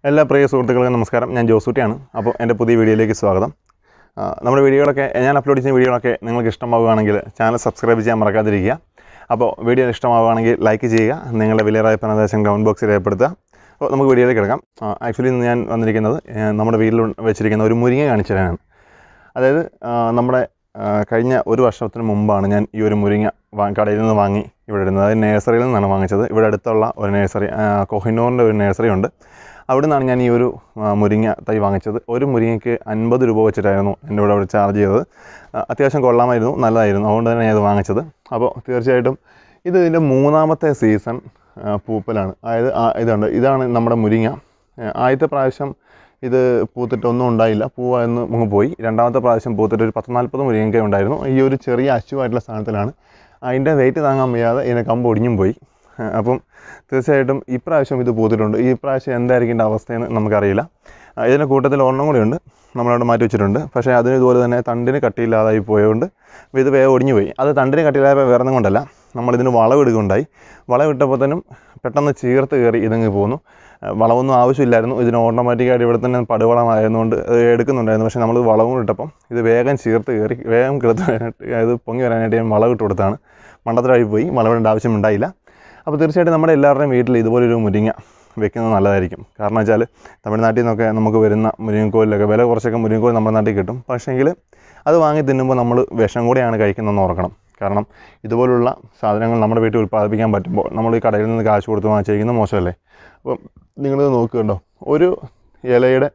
എല്ലാ പ്രിയ സുഹൃത്തുക്കൾക്കും നമസ്കാരം ഞാൻ ജോസൂട്ടിയാണ് അപ്പോൾ എൻ്റെ പുതിയ വീഡിയോയിലേക്ക് സ്വാഗതം ആ, നമ്മുടെ വീഡിയോകളൊക്കെ ഞാൻ അപ്ലോഡ് ചെയ്യുന്ന വീഡിയോകളൊക്കെ നിങ്ങൾക്ക് ഇഷ്ടമാവുകയാണെങ്കിൽ ചാനൽ സബ്സ്ക്രൈബ് ചെയ്യാൻ മറക്കാതിരിക്കുക അപ്പോൾ വീഡിയോ ഇഷ്ടമാവുകയാണെങ്കിൽ ലൈക്ക് ചെയ്യുക നിങ്ങളുടെ വിലയേറായ നിർദ്ദേശം കമൻറ്റ് ബോക്സിൽ രേഖപ്പെടുത്തുക അപ്പോൾ നമുക്ക് വീഡിയോയിലേക്ക് കിടക്കാം ആക്ച്വലി ഇന്ന് ഞാൻ വന്നിരിക്കുന്നത് ഏ, നമ്മുടെ വീട്ടിൽ വെച്ചിരിക്കുന്ന ഒരു മുരിങ്ങ കാണിച്ചു തരാനാണ് അതായത് ആ, നമ്മുടെ ആ, കഴിഞ്ഞ ഒരു വർഷത്തിന് മുമ്പാണ് ഞാൻ ഈ ഒരു മുരിങ്ങ വാ കടയിൽ നിന്ന് വാങ്ങി ഇവിടെ ഇടുന്നത് അതായത് നഴ്സറിയിൽ നിന്നാണ് വാങ്ങിച്ചത് ഇവിടെ അടുത്തുള്ള ഒരു നഴ്സറി കൊഹിനൂറിൻ്റെ ഒരു നഴ്സറി ഉണ്ട് അവിടെ നിന്നാണ് ഞാൻ ഈ ഒരു ആ, മുരിങ്ങ തൈ വാങ്ങിച്ചത് ഒരു മുരിങ്ങയ്ക്ക് അൻപത് രൂപ വെച്ചിട്ടായിരുന്നു എൻ്റെ ഇവിടെ അവിടെ ചാർജ് ചെയ്തത് ആ, അത്യാവശ്യം കൊള്ളാമായിരുന്നു നല്ലതായിരുന്നു അതുകൊണ്ട് തന്നെ ഞാൻ ഇത് വാങ്ങിച്ചത് അപ്പോൾ തീർച്ചയായിട്ടും ഇത് ഇതിൻ്റെ മൂന്നാമത്തെ സീസൺ ആ, പൂപ്പലാണ് അതായത് ആ, ഇതുണ്ട് ഇതാണ് നമ്മുടെ മുരിങ്ങ ആ, ആദ്യത്തെ പ്രാവശ്യം ഇത് പൂത്തിട്ട് ഒന്നും ഉണ്ടായില്ല പൂവായിരുന്നു അങ്ങ് പോയി രണ്ടാമത്തെ പ്രാവശ്യം പൂത്തിട്ട് ഒരു പത്ത് നാൽപ്പത് മുരിങ്ങയ്ക്ക ഉണ്ടായിരുന്നു ഈ ഒരു ചെറിയ അശുവായിട്ടുള്ള സ്ഥാനത്തിലാണ് അതിൻ്റെ വെയിറ്റ് താങ്ങാൻ വയ്യാതെ ഇതിനെ കമ്പ് ഒടിഞ്ഞും പോയി ആ, അപ്പം തീർച്ചയായിട്ടും ഇപ്രാവശ്യം ഇത് പൂത്തിട്ടുണ്ട് ഈ പ്രാവശ്യം എന്തായിരിക്കും ഇതിൻ്റെ അവസ്ഥയെന്ന് നമുക്കറിയില്ല ആ, ഇതിൻ്റെ കൂട്ടത്തിൽ ഒരെണ്ണം കൂടിയുണ്ട് നമ്മളവിടെ മാറ്റി വെച്ചിട്ടുണ്ട് പക്ഷേ അതിന് ഇതുപോലെ തന്നെ തണ്ടിന് കട്ടിയില്ലാതായി പോയതുകൊണ്ട് ഇത് വേഗം ഒടിഞ്ഞു പോയി അത് തണ്ടിന് കട്ടിയില്ലാതെ വേറെ ഒന്നും കൊണ്ടല്ല നമ്മളിതിന് വളവിടുകയുണ്ടായി വളവിട്ടപ്പോഴത്തേനും പെട്ടെന്ന് ചീർത്ത് കയറി ഇതങ്ങ് പോന്നു ആ, വളമൊന്നും ആവശ്യമില്ലായിരുന്നു ഇതിന് ഓട്ടോമാറ്റിക്കായിട്ട് ഇവിടെ തന്നെ പടുവളമായതുകൊണ്ട് അത് എടുക്കുന്നുണ്ടായിരുന്നു പക്ഷേ നമ്മൾ വളവും ഇട്ടപ്പം ഇത് വേഗം ചീർത്ത് കയറി വേഗം കിളുത്ത് വരാനായിട്ട് ഇത് പൊങ്ങി വരാനായിട്ട് ഞാൻ വളവിട്ട് കൊടുത്താണ് മണ്ടത്തരായി പോയി വളവിടേണ്ട ആവശ്യമുണ്ടായില്ല അപ്പോൾ തീർച്ചയായിട്ടും നമ്മുടെ എല്ലാവരുടെയും വീട്ടിൽ ഇതുപോലൊരു മുരിങ്ങ വെക്കുന്നത് നല്ലതായിരിക്കും കാരണം വെച്ചാൽ തമിഴ്നാട്ടിൽ നിന്നൊക്കെ നമുക്ക് വരുന്ന മുരിങ്ങക്കോലിലൊക്കെ വില കുറച്ചൊക്കെ മുരിങ്ങക്കോൽ നമ്മുടെ നാട്ടിൽ കിട്ടും പക്ഷേങ്കിൽ അത് വാങ്ങി തിന്നുമ്പോൾ നമ്മൾ വിഷം കൂടെയാണ് കഴിക്കുന്നതെന്ന് ഓർക്കണം കാരണം ഇതുപോലുള്ള സാധനങ്ങൾ നമ്മുടെ വീട്ടിൽ ഉൽപ്പാദിപ്പിക്കാൻ പറ്റുമ്പോൾ നമ്മൾ ഈ കടയിൽ നിന്ന് കാശ് കൊടുത്ത് വാങ്ങിച്ചിരിക്കുന്നത് മോശമല്ലേ അപ്പം നിങ്ങളിത് നോക്കുന്നുണ്ടോ ഒരു ഇലയുടെ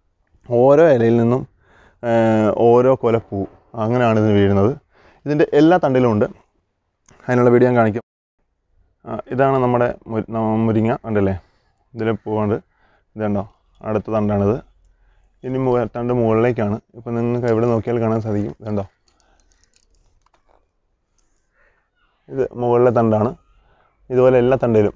ഓരോ ഇലയിൽ നിന്നും ആ, ഓരോ കൊല പൂ അങ്ങനെയാണ് ഇതിന് വീഴുന്നത് ഇതിൻ്റെ എല്ലാ തണ്ടിലും ഉണ്ട് അതിനുള്ള വീഡിയോ ഞാൻ കാണിക്കും ആ, ഇതാണ് നമ്മുടെ മു- ന- മുരിങ്ങ ഉണ്ടല്ലേ ഇതിൽ പൂവുണ്ട് ഇതുണ്ടോ അടുത്ത തണ്ടാണിത് ഇനി മു തണ്ട് മുകളിലേക്കാണ് ഇപ്പം നിങ്ങൾക്ക് എവിടെ നോക്കിയാൽ കാണാൻ സാധിക്കും ഇതുണ്ടോ ഇത് മുകളിലെ തണ്ടാണ് ഇതുപോലെ എല്ലാ തണ്ടിലും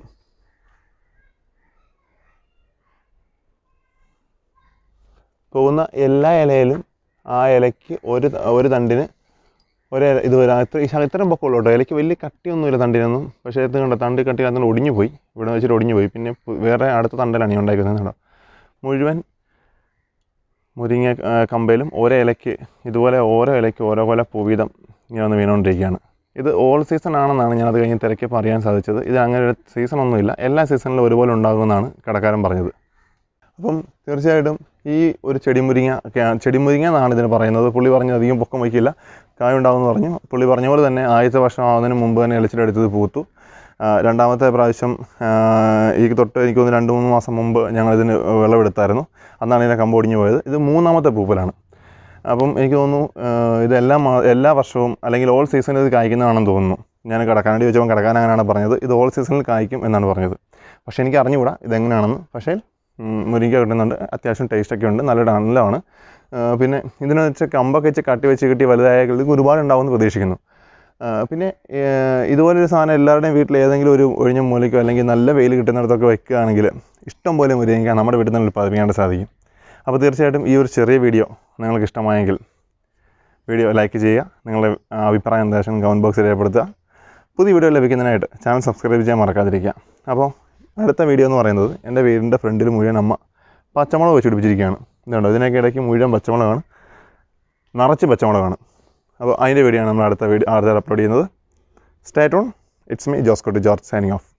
പോകുന്ന എല്ലാ ഇലയിലും ആ ഇലയ്ക്ക് ഒരു ത- ഒരു തണ്ടിന് ഒരു ഇല ഇത് വരാം ഇത്ര ഈ ഇത്രയും പൊക്കമുള്ളൂ കേട്ടോ ഇലയ്ക്ക് വലിയ കട്ടിയൊന്നുമില്ല തണ്ടിനൊന്നും പക്ഷേ ഇത് കണ്ടോ തണ്ട് കട്ടി അതിന് ഒടിഞ്ഞു പോയി ഇവിടെ വെച്ചിട്ട് ഒടിഞ്ഞു പോയി പിന്നെ പു- വേറെ അടുത്ത തണ്ടിലാണ് ഈ ഉണ്ടായിരിക്കുന്നത് കേട്ടോ മുഴുവൻ മുരിങ്ങ ആ, കമ്പയിലും ഓരോ ഇലയ്ക്ക് ഇതുപോലെ ഓരോ ഇലയ്ക്ക് ഓരോ കൊല പൂവീതം ഇങ്ങനെ വന്ന് വീണുകൊണ്ടിരിക്കുകയാണ് ഇത് ഓൾ സീസൺ ആണെന്നാണ് ഞാൻ അത് കഴിഞ്ഞ് തിരക്കിയപ്പോൾ അറിയാൻ സാധിച്ചത് ഇത് അങ്ങനെ ഒരു സീസൺ ഒന്നുമില്ല എല്ലാ സീസണിലും ഒരുപോലെ ഉണ്ടാകുമെന്നാണ് കടക്കാരൻ പറഞ്ഞത് അപ്പം തീർച്ചയായിട്ടും ഈ ഒരു ചെടിമുരിങ്ങ ഒക്കെ- ചെടിമുരിങ്ങ എന്നാണ് ഇതിന് പറയുന്നത് പുള്ളി പറഞ്ഞു അധികം പൊക്കം വയ്ക്കില്ല കായ ഉണ്ടാകുമെന്ന് പറഞ്ഞു പുള്ളി പറഞ്ഞ പോലെ തന്നെ ആദ്യത്തെ വർഷം ആവുന്നതിന് മുമ്പ് തന്നെ ഇലച്ചിലെടുത്തത് പൂത്തു ആ, രണ്ടാമത്തെ പ്രാവശ്യം ആ, ഈ തൊട്ട് എനിക്ക് തോന്നുന്നു രണ്ട് മൂന്ന് മാസം മുമ്പ് ഞങ്ങൾ ഇതിന് വിളവെടുത്തായിരുന്നു അന്നാണ് ഇതിനെ കമ്പ് ഒടിഞ്ഞു പോയത് ഇത് മൂന്നാമത്തെ പൂപ്പലാണ് അപ്പം എനിക്ക് തോന്നുന്നു ആ, ഇത് എല്ലാ മാ എല്ലാ വർഷവും അല്ലെങ്കിൽ ഓൾ സീസണിൽ ഇത് കായ്ക്കുന്നതാണെന്ന് തോന്നുന്നു ഞാൻ കടക്കാനായിട്ട് ചോദിച്ചപ്പോൾ കടക്കാൻ അങ്ങനെയാണ് പറഞ്ഞത് ഇത് ഓൾ സീസണിൽ കായ്ക്കും എന്നാണ് പറഞ്ഞത് പക്ഷേ എനിക്ക് അറിഞ്ഞുകൂടാ ഇതെങ്ങനെയാണെന്ന് പക്ഷേ ഉം, മുരിങ്ങ കിട്ടുന്നുണ്ട് അത്യാവശ്യം ടേസ്റ്റൊക്കെ ഉണ്ട് നല്ല നല്ലതാണ് ആ, പിന്നെ ഇതിന് വെച്ച് കമ്പൊക്കെ വെച്ച് കട്ടി വെച്ച് കിട്ടി വലുതായ ഇത് ഒരുപാട് ഉണ്ടാവുമെന്ന് പ്രതീക്ഷിക്കുന്നു ആ, പിന്നെ ഏ, ഇതുപോലൊരു സാധനം എല്ലാവരുടെയും വീട്ടിൽ ഏതെങ്കിലും ഒരു ഒഴിഞ്ഞ മൂലയ്ക്കോ അല്ലെങ്കിൽ നല്ല വെയിൽ കിട്ടുന്നിടത്തൊക്കെ വെക്കുകയാണെങ്കിൽ ഇഷ്ടം പോലെ മുരിങ്ങ നമ്മുടെ വീട്ടിൽ നിന്ന് ഉൽപ്പാദിപ്പിക്കാനായിട്ട് സാധിക്കും അപ്പോൾ തീർച്ചയായിട്ടും ഈ ഒരു ചെറിയ വീഡിയോ നിങ്ങൾക്ക് ഇഷ്ടമായെങ്കിൽ വീഡിയോ ലൈക്ക് ചെയ്യുക നിങ്ങളുടെ ആ, അഭിപ്രായം നിർദ്ദേശം കമൻറ്റ് ബോക്സിൽ രേഖപ്പെടുത്തുക പുതിയ വീഡിയോ ലഭിക്കുന്നതിനായിട്ട് ചാനൽ സബ്സ്ക്രൈബ് ചെയ്യാൻ മറക്കാതിരിക്കുക അപ്പോൾ അടുത്ത വീഡിയോ എന്ന് പറയുന്നത് എൻ്റെ വീടിൻ്റെ ഫ്രണ്ടിൽ മുഴുവൻ അമ്മ പച്ചമുളക് വെച്ച് പിടിപ്പിച്ചിരിക്കുകയാണ് ഇതുണ്ടോ ഇതിനൊക്കെ ഇടയ്ക്ക് മുഴുവൻ പച്ചമുളകാണ് നിറച്ച് പച്ചമുളകാണ് അപ്പോൾ അതിൻ്റെ വീഡിയോ ആണ് നമ്മൾ അടുത്ത വീഡിയോ അടുത്ത അപ്ലോഡ് ചെയ്യുന്നത് stay tuned it's me Joscott George signing of